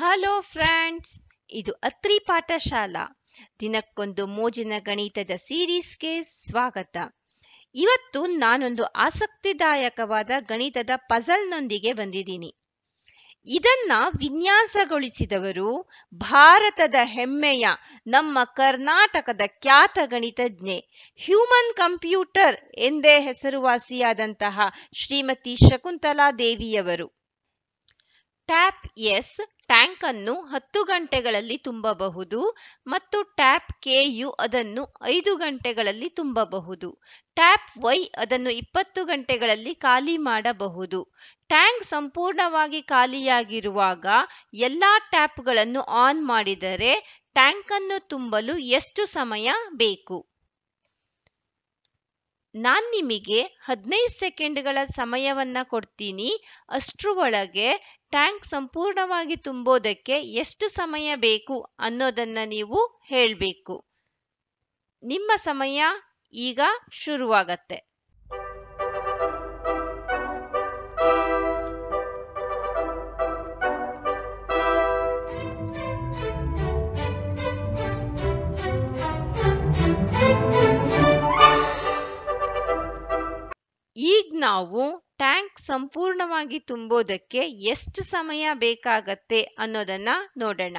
hello friends ಇದು ಅತ್ರಿ ಪಾಠಶಾಲಾ ದಿನಕ್ಕೊಂದು ಮೋಜಿನ ಗಣಿತದ ಸೀರೀಸ್ಗೆ ಸ್ವಾಗತ ಇವತ್ತು ನಾನೊಂದು ಆಸಕ್ತಿದಾಯಕವಾದ ಗಣಿತದ ಪಜಲ್ನೊಂದಿಗೆ ಬಂದಿದ್ದೀನಿ ಇದನ್ನ ವಿನ್ಯಾಸಗೊಳಿಸಿದವರು ಭಾರತದ ಹೆಮ್ಮೆಯ ನಮ್ಮ ಕರ್ನಾಟಕದ ಖ್ಯಾತ ಗಣಿತಜ್ಞೆ ಹ್ಯೂಮನ್ ಕಂಪ್ಯೂಟರ್ ಎಂದೇ ಹೆಸರುವಾಸಿಯಾದಂತಹ ಶ್ರೀಮತಿ ಶಕುಂತಲಾ ದೇವಿಯವರು ಟ್ಯಾಪ್ ಎಸ್ ಟ್ಯಾಂಕ್ ಅನ್ನು ಹತ್ತು ಗಂಟೆಗಳಲ್ಲಿ ತುಂಬಬಹುದು ಮತ್ತು ಟ್ಯಾಪ್ ಕೆಯು ಅದನ್ನು ಐದು ಗಂಟೆಗಳಲ್ಲಿ ತುಂಬಬಹುದು ಟ್ಯಾಪ್ ವೈ ಅದನ್ನು ಇಪ್ಪತ್ತು ಗಂಟೆಗಳಲ್ಲಿ ಖಾಲಿ ಮಾಡಬಹುದು ಟ್ಯಾಂಕ್ ಸಂಪೂರ್ಣವಾಗಿ ಖಾಲಿಯಾಗಿರುವಾಗ ಎಲ್ಲಾ ಟ್ಯಾಪ್ಗಳನ್ನು ಆನ್ ಮಾಡಿದರೆ ಟ್ಯಾಂಕ್ ಅನ್ನು ತುಂಬಲು ಎಷ್ಟು ಸಮಯ ಬೇಕು ನಾನ್ ನಿಮಗೆ ಹದಿನೈದು ಸೆಕೆಂಡ್ಗಳ ಸಮಯವನ್ನ ಕೊಡ್ತೀನಿ ಅಷ್ಟ್ರ ಒಳಗೆ ಟ್ಯಾಂಕ್ ಸಂಪೂರ್ಣವಾಗಿ ತುಂಬೋದಕ್ಕೆ ಎಷ್ಟು ಸಮಯ ಬೇಕು ಅನ್ನೋದನ್ನ ನೀವು ಹೇಳಬೇಕು ನಿಮ್ಮ ಸಮಯ ಈಗ ಶುರುವಾಗತ್ತೆ ಈಗ ನಾವು ಟ್ಯಾಂಕ್ ಸಂಪೂರ್ಣವಾಗಿ ತುಂಬೋದಕ್ಕೆ ಎಷ್ಟು ಸಮಯ ಬೇಕಾಗತ್ತೆ ಅನ್ನೋದನ್ನ ನೋಡೋಣ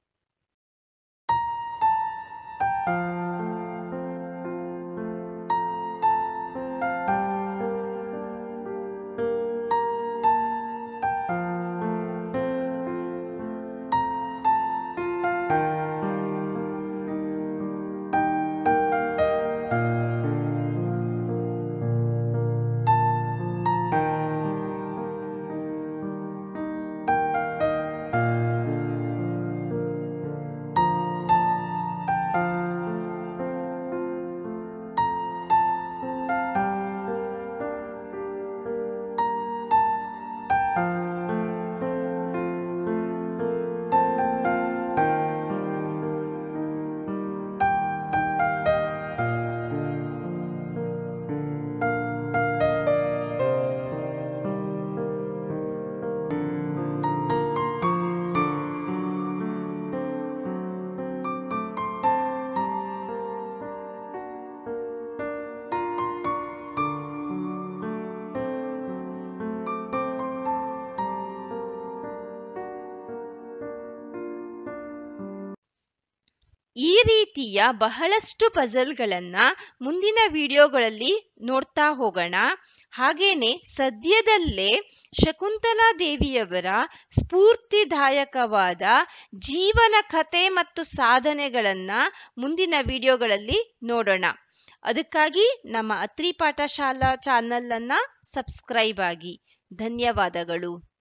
ಈ ರೀತಿಯ ಬಹಳಷ್ಟು ಪಜಲ್ಗಳನ್ನ ಮುಂದಿನ ವಿಡಿಯೋಗಳಲ್ಲಿ ನೋಡ್ತಾ ಹೋಗೋಣ ಹಾಗೇನೆ ಸದ್ಯದಲ್ಲೇ ಶಕುಂತಲಾ ದೇವಿಯವರ ಸ್ಫೂರ್ತಿದಾಯಕವಾದ ಜೀವನ ಕಥೆ ಮತ್ತು ಸಾಧನೆಗಳನ್ನ ಮುಂದಿನ ವಿಡಿಯೋಗಳಲ್ಲಿ ನೋಡೋಣ ಅದಕ್ಕಾಗಿ ನಮ್ಮ ಅತ್ರಿ ಪಾಠಶಾಲಾ ಚಾನಲ್ ಅನ್ನ ಸಬ್ಸ್ಕ್ರೈಬ್ ಆಗಿ ಧನ್ಯವಾದಗಳು